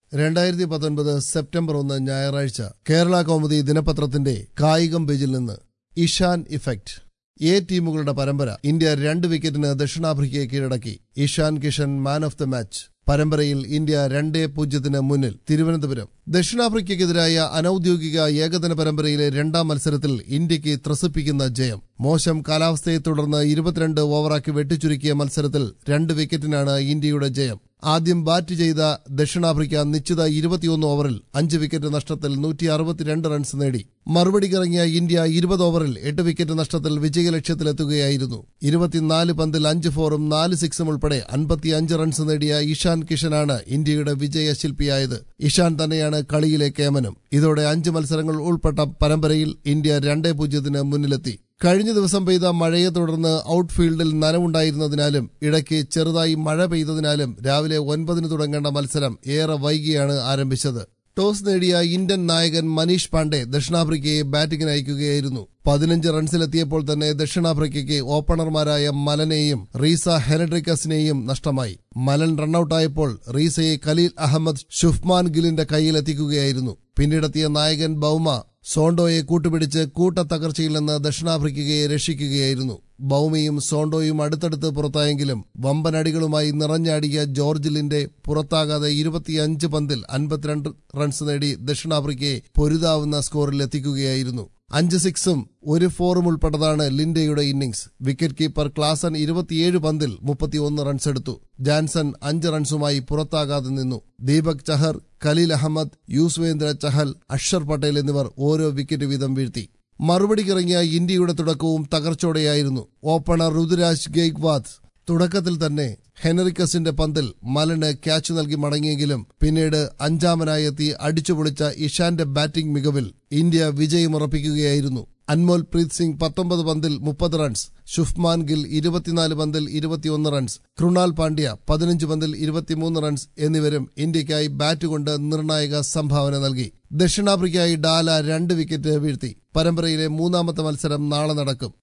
രണ്ടായിരത്തി പത്തൊൻപത് സെപ്റ്റംബർ ഒന്ന് ഞായറാഴ്ച കേരള കൗമുദി ദിനപത്രത്തിന്റെ കായികം പേജിൽ നിന്ന് ഇഷാൻ ഇഫക്റ്റ് എ ടീമുകളുടെ പരമ്പര ഇന്ത്യ രണ്ട് വിക്കറ്റിന് ദക്ഷിണാഫ്രിക്കയെ കീഴടക്കി Ishan Kishan man of the match പരമ്പരയിൽ ഇന്ത്യ രണ്ടേ പൂജ്യത്തിന് മുന്നിൽ തിരുവനന്തപുരം ദക്ഷിണാഫ്രിക്കയ്ക്കെതിരായ അനൌദ്യോഗിക ഏകദിന പരമ്പരയിലെ രണ്ടാം മത്സരത്തിൽ ഇന്ത്യക്ക് ത്രസിപ്പിക്കുന്ന ജയം മോശം കാലാവസ്ഥയെ തുടർന്ന് ഇരുപത്തിരണ്ട് ഓവറാക്കി വെട്ടിച്ചുരുക്കിയ മത്സരത്തിൽ രണ്ട് വിക്കറ്റിനാണ് ഇന്ത്യയുടെ ജയം ആദ്യം ബാറ്റ് ചെയ്ത ദക്ഷിണാഫ്രിക്ക നിശ്ചിത ഇരുപത്തിയൊന്ന് ഓവറിൽ അഞ്ച് വിക്കറ്റ് നഷ്ടത്തിൽ നൂറ്റി അറുപത്തിരണ്ട് റൺസ് നേടി മറുപടിക്കിറങ്ങിയ ഇന്ത്യ ഇരുപത് ഓവറിൽ എട്ട് വിക്കറ്റ് നഷ്ടത്തിൽ വിജയലക്ഷ്യത്തിലെത്തുകയായിരുന്നു ഇരുപത്തിനാല് പന്തിൽ അഞ്ച് ഫോറും നാല് സിക്സും ഉൾപ്പെടെ അൻപത്തിയഞ്ച് റൺസ് നേടിയ ഇഷാൻ കിഷനാണ് ഇന്ത്യയുടെ വിജയശില്പിയായത് ഇഷാൻ തന്നെയാണ് കളിയിലെ കേമനും ഇതോടെ അഞ്ച് മത്സരങ്ങൾ ഉൾപ്പെട്ട പരമ്പരയിൽ ഇന്ത്യ രണ്ടേ പൂജ്യത്തിന് മുന്നിലെത്തി കഴിഞ്ഞ ദിവസം പെയ്ത മഴയെ തുടർന്ന് ഔട്ട്ഫീൽഡിൽ നനവുണ്ടായിരുന്നതിനാലും ഇടയ്ക്ക് ചെറുതായി മഴ പെയ്തതിനാലും രാവിലെ ഒൻപതിന് തുടങ്ങേണ്ട മത്സരം ഏറെ വൈകിയാണ് ആരംഭിച്ചത് ടോസ് നേടിയ ഇന്ത്യൻ നായകൻ മനീഷ് പാണ്ഡെ ദക്ഷിണാഫ്രിക്കയെ ബാറ്റിംഗിന് അയക്കുകയായിരുന്നു പതിനഞ്ച് റൺസിലെത്തിയപ്പോൾ തന്നെ ദക്ഷിണാഫ്രിക്കയ്ക്ക് ഓപ്പണർമാരായ മലനെയും റീസ ഹെനഡ്രിക്കസിനെയും നഷ്ടമായി മലൻ റണ്ണൌട്ടായപ്പോൾ റീസയെ ഖലീൽ അഹമ്മദ് ഷുഫ്മാൻ ഗിലിന്റെ കയ്യിലെത്തിക്കുകയായിരുന്നു പിന്നീടെത്തിയ നായകൻ ബൌമ സോണ്ടോയെ കൂട്ടുപിടിച്ച് കൂട്ടത്തകർച്ചയിൽ നിന്ന് ദക്ഷിണാഫ്രിക്കയെ രക്ഷിക്കുകയായിരുന്നു ബൌമയും സോണ്ടോയും അടുത്തടുത്ത് പുറത്തായെങ്കിലും വമ്പനടികളുമായി നിറഞ്ഞാടിയ ജോർജ് ലിന്റെ പുറത്താകാതെ ഇരുപത്തിയഞ്ച് പന്തിൽ അൻപത്തിരണ്ട് റൺസ് നേടി ദക്ഷിണാഫ്രിക്കയെ പൊരുതാവുന്ന സ്കോറിൽ എത്തിക്കുകയായിരുന്നു അഞ്ച് സിക്സും ഒരു ഫോറും ഉൾപ്പെട്ടതാണ് ലിൻഡയുടെ ഇന്നിംഗ്സ് വിക്കറ്റ് കീപ്പർ ക്ലാസൻ ഇരുപത്തിയേഴ് പന്തിൽ മുപ്പത്തിയൊന്ന് റൺസ് എടുത്തു ജാൻസൺ അഞ്ച് റൺസുമായി പുറത്താകാതെ നിന്നു ദീപക് ചഹർ ഖലീൽ അഹമ്മദ് യൂസ്വേന്ദ്ര ചഹൽ അക്ഷർ പട്ടേൽ എന്നിവർ ഓരോ വിക്കറ്റ് വീതം വീഴ്ത്തി മറുപടിക്കിറങ്ങിയ ഇന്ത്യയുടെ തുടക്കവും തകർച്ചോടെയായിരുന്നു ഓപ്പണർ ഋതുരാജ് ഗെയ്ക്വാദ് തുടക്കത്തിൽ തന്നെ ഹെനറിക്കസിന്റെ പന്തിൽ മലന് ക്യാച്ച് നൽകി മടങ്ങിയെങ്കിലും പിന്നീട് അഞ്ചാമനായി എത്തി അടിച്ചുപൊളിച്ച ഇഷാന്റെ ബാറ്റിംഗ് മികവിൽ ഇന്ത്യ വിജയമുറപ്പിക്കുകയായിരുന്നു അൻമോൽ പ്രീത് സിംഗ് പത്തൊമ്പത് പന്തിൽ മുപ്പത് റൺസ് ഷുഫ്മാൻ ഗിൽ ഇരുപത്തിനാല് പന്തിൽ ഇരുപത്തിയൊന്ന് റൺസ് കൃണാൽ പാണ്ഡ്യ പതിനഞ്ച് പന്തിൽ ഇരുപത്തിമൂന്ന് റൺസ് എന്നിവരും ഇന്ത്യയ്ക്കായി ബാറ്റ് കൊണ്ട് നിർണായക സംഭാവന നൽകി ദക്ഷിണാഫ്രിക്കയായി ഡാല രണ്ട് വിക്കറ്റ് വീഴ്ത്തി പരമ്പരയിലെ മൂന്നാമത്തെ മത്സരം നാളെ നടക്കും